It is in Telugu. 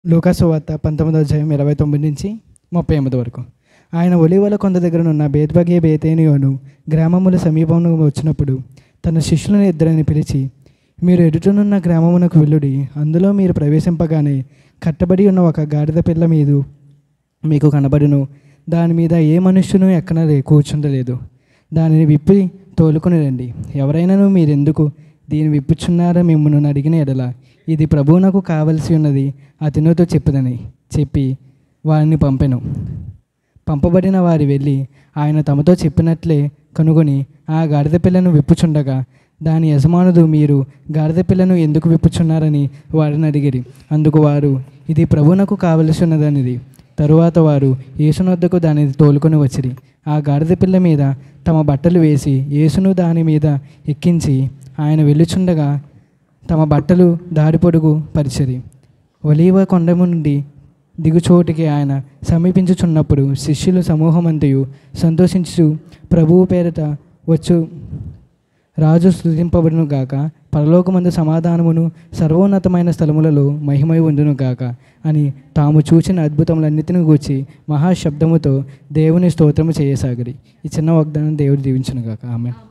లూకాసు వార్త పంతొమ్మిదో అధ్యాయం ఇరవై తొమ్మిది నుంచి ముప్పై ఎనిమిది వరకు ఆయన ఒలివల కొండ దగ్గరనున్న బేత్బగే బేతేనియోను గ్రామముల సమీపంలో వచ్చినప్పుడు తన శిష్యులను ఇద్దరిని పిలిచి మీరు ఎదుటనున్న గ్రామమునకు వెళ్ళుడి అందులో మీరు ప్రవేశింపగానే కట్టబడి ఉన్న ఒక గాడిద పిల్ల మీదు మీకు కనబడును దాని మీద ఏ మనుష్యును ఎక్కనలే కూర్చుండలేదు దానిని విప్పి తోలుకొని రండి ఎవరైనాను మీరెందుకు దీన్ని విప్పుచున్నారో మిమ్మల్ని అడిగిన ఎడల ఇది ప్రభువునకు కావలసి ఉన్నది అతనితో చెప్పుదని చెప్పి వారిని పంపెను పంపబడిన వారి వెళ్ళి ఆయన తమతో చెప్పినట్లే కనుగొని ఆ గాడిద పిల్లను విప్పుచుండగా దాని యజమానుడు మీరు గాడిద పిల్లను ఎందుకు విప్పుచున్నారని వారిని అడిగిరి అందుకు వారు ఇది ప్రభువునకు కావలసి ఉన్నదనిది తరువాత వారు యేసునొద్దకు దానిని తోలుకొని వచ్చిరి ఆ గాడిద పిల్ల మీద తమ బట్టలు వేసి యేసును దాని మీద ఎక్కించి ఆయన వెళ్ళుచుండగా తమ బట్టలు దారి పొడుగు పరిచరి ఒలీవ కొండ నుండి దిగుచోటికి ఆయన సమీపించుచున్నప్పుడు శిష్యులు సమూహమంతయు సంతోషించు ప్రభువు పేరిట వచ్చు రాజు స్థుతింపబడును గాక పరలోకమందు సమాధానమును సర్వోన్నతమైన స్థలములలో మహిమై ఉండును గాక అని తాము చూసిన అద్భుతములన్నిటిని గూర్చి మహాశబ్దముతో దేవుని స్తోత్రము చేయసాగిరి ఈ చిన్న వాగ్దానం దేవుడు దీవించును గాక ఆమె